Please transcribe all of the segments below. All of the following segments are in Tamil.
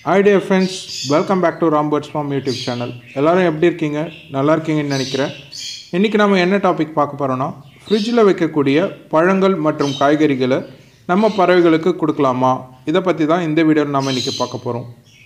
hi dear friends welcome back to Ram birds farm YouTube channel எல்லோரும் எப்படி இருக்கீங்க நல்லா இருக்கீங்கன்னு நினைக்கிறேன் இன்றைக்கி நம்ம என்ன டாபிக் பார்க்க போகிறோன்னா ஃப்ரிட்ஜில் வைக்கக்கூடிய பழங்கள் மற்றும் காய்கறிகளை நம்ம பறவைகளுக்கு கொடுக்கலாமா இதை பற்றி தான் இந்த வீடியோவில் நம்ம இன்றைக்கி பார்க்க போகிறோம்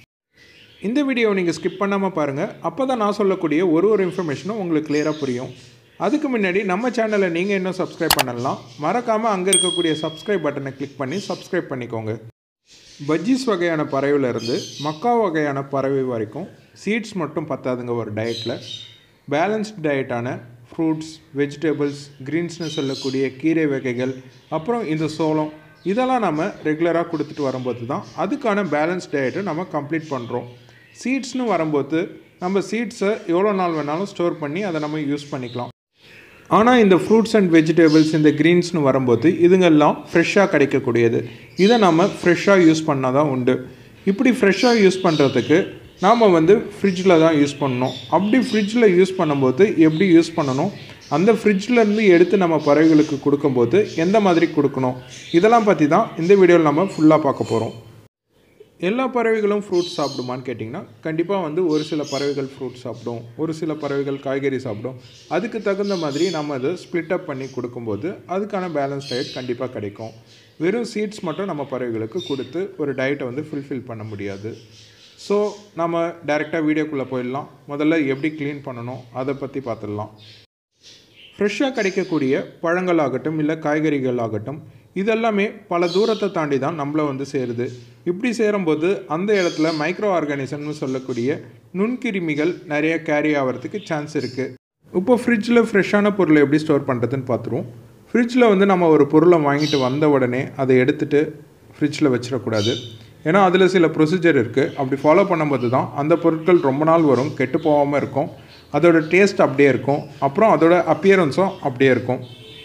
இந்த வீடியோவை நீங்கள் ஸ்கிப் பண்ணாமல் பாருங்கள் அப்போ தான் நான் சொல்லக்கூடிய ஒரு ஒரு இன்ஃபர்மேஷனும் உங்களுக்கு கிளியராக புரியும் அதுக்கு முன்னாடி நம்ம சேனலை நீங்கள் இன்னும் சப்ஸ்கிரைப் பண்ணலாம் மறக்காமல் அங்கே இருக்கக்கூடிய சப்ஸ்கிரைப் பட்டனை கிளிக் பண்ணி சப்ஸ்கிரைப் பண்ணிக்கோங்க பஜ்ஜீஸ் வகையான பறவையில இருந்து மக்கா வகையான பறவை வரைக்கும் சீட்ஸ் மட்டும் பத்தாதுங்க ஒரு டயட்டில் பேலன்ஸ்ட் டயட்டான ஃப்ரூட்ஸ் வெஜிடபிள்ஸ் க்ரீன்ஸ்னு சொல்லக்கூடிய கீரை வகைகள் அப்புறம் இந்த சோளம் இதெல்லாம் நம்ம ரெகுலராக கொடுத்துட்டு வரும்போது தான் அதுக்கான பேலன்ஸ் டயட்டை நம்ம கம்ப்ளீட் பண்ணுறோம் சீட்ஸ்னு வரும்போது நம்ம சீட்ஸை எவ்வளோ நாள் வேணாலும் ஸ்டோர் பண்ணி அதை நம்ம யூஸ் பண்ணிக்கலாம் ஆனால் இந்த ஃப்ரூட்ஸ் அண்ட் வெஜிடபிள்ஸ் இந்த க்ரீன்ஸ்னு வரும்போது இதுங்கெல்லாம் ஃப்ரெஷ்ஷாக கிடைக்கக்கூடியது இதை நம்ம ஃப்ரெஷ்ஷாக யூஸ் பண்ணால் தான் உண்டு இப்படி ஃப்ரெஷ்ஷாக யூஸ் பண்ணுறதுக்கு நாம் வந்து ஃப்ரிட்ஜில் தான் யூஸ் பண்ணணும் அப்படி ஃப்ரிட்ஜில் யூஸ் பண்ணும்போது எப்படி யூஸ் பண்ணணும் அந்த ஃப்ரிட்ஜ்லேருந்து எடுத்து நம்ம பறவைகளுக்கு கொடுக்கும்போது எந்த மாதிரி கொடுக்கணும் இதெல்லாம் பற்றி தான் இந்த வீடியோவில் நம்ம ஃபுல்லாக பார்க்க போகிறோம் எல்லா பறவைகளும் ஃப்ரூட்ஸ் சாப்பிடுமான்னு கேட்டிங்கன்னா கண்டிப்பாக வந்து ஒரு சில பறவைகள் ஃப்ரூட் சாப்பிடும் ஒரு சில பறவைகள் காய்கறி சாப்பிடும் அதுக்கு தகுந்த மாதிரி நம்ம அதை ஸ்ப்ளிட் அப் பண்ணி கொடுக்கும்போது அதுக்கான பேலன்ஸ் டயட் கண்டிப்பாக கிடைக்கும் வெறும் சீட்ஸ் மட்டும் நம்ம பறவைகளுக்கு கொடுத்து ஒரு டயட்டை வந்து ஃபுல்ஃபில் பண்ண முடியாது ஸோ நம்ம டைரெக்டாக வீடியோக்குள்ளே போயிடலாம் முதல்ல எப்படி க்ளீன் பண்ணணும் அதை பற்றி பார்த்துடலாம் ஃப்ரெஷ்ஷாக கிடைக்கக்கூடிய பழங்களாகட்டும் இல்லை காய்கறிகள் ஆகட்டும் இதெல்லாமே பல தூரத்தை தாண்டி தான் நம்மளை வந்து சேருது இப்படி சேரும்போது அந்த இடத்துல மைக்ரோ ஆர்கானிசம்னு சொல்லக்கூடிய நுண்கிருமிகள் நிறைய கேரி ஆகிறதுக்கு சான்ஸ் இருக்குது இப்போ ஃப்ரிட்ஜில் ஃப்ரெஷ்ஷான பொருளை எப்படி ஸ்டோர் பண்ணுறதுன்னு பார்த்துருவோம் ஃப்ரிட்ஜில் வந்து நம்ம ஒரு பொருளை வாங்கிட்டு வந்த உடனே அதை எடுத்துகிட்டு ஃப்ரிட்ஜில் வச்சிடக்கூடாது ஏன்னா அதில் சில ப்ரொசீஜர் இருக்குது அப்படி ஃபாலோ பண்ணும்போது தான் அந்த பொருட்கள் ரொம்ப நாள் வரும் கெட்டு போகாமல் இருக்கும் அதோட டேஸ்ட் அப்படியே இருக்கும் அப்புறம் அதோட அப்பியரன்ஸும் அப்படியே இருக்கும்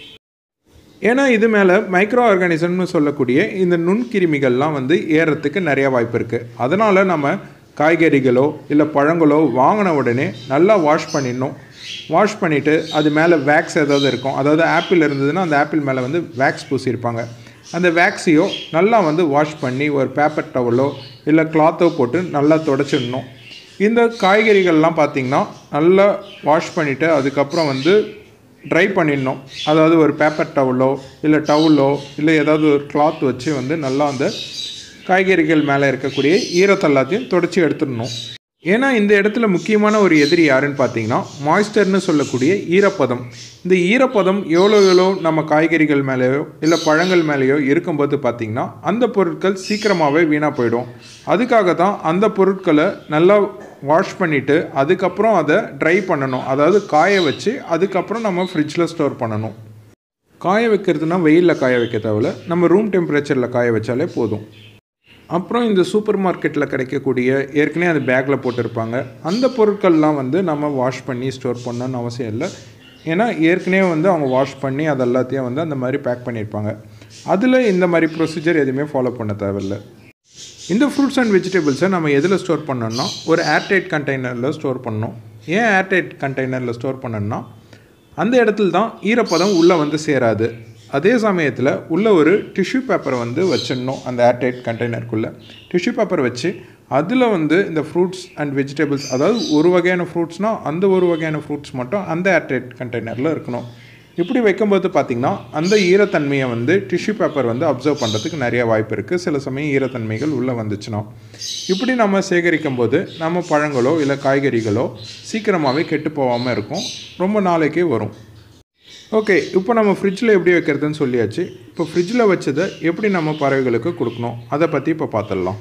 ஏன்னா இது மேலே மைக்ரோ ஆர்கானிசம்னு சொல்லக்கூடிய இந்த நுண்கிருமிகள்லாம் வந்து ஏறத்துக்கு நிறைய வாய்ப்பு இருக்குது அதனால் நம்ம காய்கறிகளோ இல்லை பழங்களோ வாங்கின உடனே நல்லா வாஷ் பண்ணிடணும் வாஷ் பண்ணிவிட்டு அது மேலே வேக்ஸ் ஏதாவது இருக்கும் அதாவது ஆப்பிள் இருந்ததுன்னா அந்த ஆப்பிள் மேலே வந்து வேக்ஸ் பூசியிருப்பாங்க அந்த வேக்ஸையோ நல்லா வந்து வாஷ் பண்ணி ஒரு பேப்பர் டவலோ இல்லை கிளாத்தோ போட்டு நல்லா தொடச்சிடணும் இந்த காய்கறிகள்லாம் பார்த்திங்கன்னா நல்லா வாஷ் பண்ணிவிட்டு அதுக்கப்புறம் வந்து ட்ரை பண்ணிடணும் அதாவது ஒரு பேப்பர் டவலோ இல்லை டவுலோ இல்லை ஏதாவது ஒரு கிளாத் வச்சு வந்து நல்லா அந்த காய்கறிகள் மேலே இருக்கக்கூடிய ஈரத்தை எல்லாத்தையும் தொடச்சி எடுத்துடணும் ஏன்னா இந்த இடத்துல முக்கியமான ஒரு எதிரி யாருன்னு பார்த்தீங்கன்னா மாய்ஸ்டர்னு சொல்லக்கூடிய ஈரப்பதம் இந்த ஈரப்பதம் எவ்வளோ எவ்வளோ நம்ம காய்கறிகள் மேலேயோ இல்லை பழங்கள் மேலேயோ இருக்கும்போது பார்த்திங்கன்னா அந்த பொருட்கள் சீக்கிரமாகவே வீணாக போயிடும் அதுக்காக தான் அந்த பொருட்களை நல்லா வாஷ் பண்ணிவிட்டு அதுக்கப்புறம் அதை ட்ரை பண்ணணும் அதாவது காய வச்சு அதுக்கப்புறம் நம்ம ஃப்ரிட்ஜில் ஸ்டோர் பண்ணணும் காய வைக்கிறதுனா வெயிலில் காய வைக்க தேவையில்ல நம்ம ரூம் டெம்பரேச்சரில் காய வச்சாலே போதும் அப்புறம் இந்த சூப்பர் மார்க்கெட்டில் கிடைக்கக்கூடிய ஏற்கனவே அது பேக்கில் போட்டிருப்பாங்க அந்த பொருட்கள்லாம் வந்து நம்ம வாஷ் பண்ணி ஸ்டோர் பண்ணணும்னு அவசியம் இல்லை ஏன்னா ஏற்கனவே வந்து அவங்க வாஷ் பண்ணி அது எல்லாத்தையும் வந்து அந்த மாதிரி பேக் பண்ணியிருப்பாங்க அதில் இந்த மாதிரி ப்ரொசீஜர் எதுவுமே ஃபாலோ பண்ண தேவையில்லை இந்த ஃப்ரூட்ஸ் அண்ட் வெஜிடபிள்ஸை நம்ம எதில் ஸ்டோர் பண்ணோம்னா ஒரு ஏர்டைட் கண்டெய்னரில் ஸ்டோர் பண்ணணும் ஏன் ஏர்டைட் கண்டெய்னரில் ஸ்டோர் பண்ணணும்னா அந்த இடத்துல தான் ஈரப்பதம் உள்ளே வந்து சேராது அதே சமயத்தில் உள்ள ஒரு டிஷ்யூ பேப்பரை வந்து வச்சிடணும் அந்த ஏர்டைட் கண்டெய்னருக்குள்ளே டிஷ்யூ பேப்பர் வச்சு அதில் வந்து இந்த ஃப்ரூட்ஸ் அண்ட் வெஜிடபிள்ஸ் அதாவது ஒரு வகையான ஃப்ரூட்ஸ்னால் அந்த ஒரு வகையான ஃப்ரூட்ஸ் மட்டும் அந்த ஏர்டைட் கண்டெய்னரில் இருக்கணும் இப்படி வைக்கும்போது பார்த்திங்கன்னா அந்த ஈரத்தன்மையை வந்து டிஷ்யூ பேப்பர் வந்து அப்சர்வ் பண்ணுறதுக்கு நிறைய வாய்ப்பு இருக்குது சில சமயம் ஈரத்தன்மைகள் உள்ளே வந்துச்சுன்னா இப்படி நம்ம சேகரிக்கும் போது நம்ம பழங்களோ இல்லை காய்கறிகளோ சீக்கிரமாகவே கெட்டு போகாமல் இருக்கும் ரொம்ப நாளைக்கே வரும் ஓகே இப்போ நம்ம ஃப்ரிட்ஜில் எப்படி வைக்கிறதுன்னு சொல்லியாச்சு இப்போ ஃப்ரிட்ஜில் வச்சதை எப்படி நம்ம பறவைகளுக்கு கொடுக்கணும் அதை பற்றி இப்போ பார்த்துடலாம்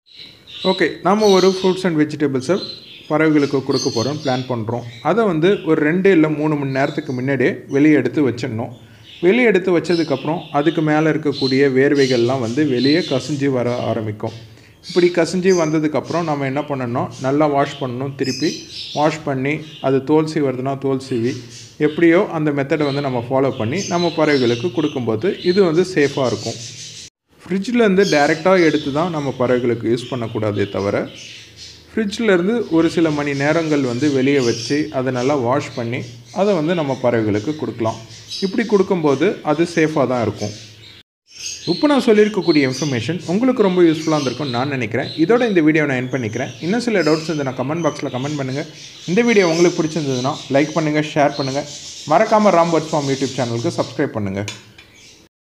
ஓகே நாம் ஒரு ஃப்ரூட்ஸ் அண்ட் வெஜிடபிள்ஸை பறவைகளுக்கு கொடுக்க போகிறோம் பிளான் பண்ணுறோம் அதை வந்து ஒரு ரெண்டு இல்லை மூணு மணி நேரத்துக்கு முன்னாடியே வெளியே எடுத்து வச்சிடணும் வெளியே எடுத்து வச்சதுக்கப்புறம் அதுக்கு மேலே இருக்கக்கூடிய வேர்வைகள்லாம் வந்து வெளியே கசிஞ்சு வர ஆரம்பிக்கும் இப்படி கசிஞ்சு வந்ததுக்கப்புறம் நம்ம என்ன பண்ணணும் நல்லா வாஷ் பண்ணணும் திருப்பி வாஷ் பண்ணி அது தோல் சீவுறதுனா தோல் சீவி எப்படியோ அந்த மெத்தடை வந்து நம்ம ஃபாலோ பண்ணி நம்ம பறவைகளுக்கு கொடுக்கும்போது இது வந்து சேஃபாக இருக்கும் ஃப்ரிட்ஜிலேருந்து டைரெக்டாக எடுத்து தான் நம்ம பறவைகளுக்கு யூஸ் பண்ணக்கூடாதே தவிர ஃப்ரிட்ஜிலேருந்து ஒரு சில மணி நேரங்கள் வந்து வெளியே வச்சு அதை நல்லா வாஷ் பண்ணி அதை வந்து நம்ம பறவைகளுக்கு கொடுக்கலாம் இப்படி கொடுக்கும்போது அது சேஃபாக தான் இருக்கும் இப்போ நான் சொல்லியிருக்கக்கூடிய இன்ஃபர்மேஷன் உங்களுக்கு ரொம்ப யூஸ்ஃபுல்லாக இருந்திருக்கும்னு நான் நினைக்கிறேன் இதோட இந்த வீடியோ நான் என் பண்ணிக்கிறேன் இன்னும் சில டவுட்ஸ் வந்து நான் கமெண்ட் பாக்ஸில் கமெண்ட் பண்ணுங்கள் இந்த வீடியோ உங்களுக்கு பிடிச்சிருந்ததுன்னா லைக் பண்ணுங்கள் ஷேர் பண்ணுங்கள் மறக்காமல் ராம் பர்ட்ஸ் ஃபார்ம் யூடியூப் சேனலுக்கு சப்ஸ்கிரைப் பண்ணுங்கள்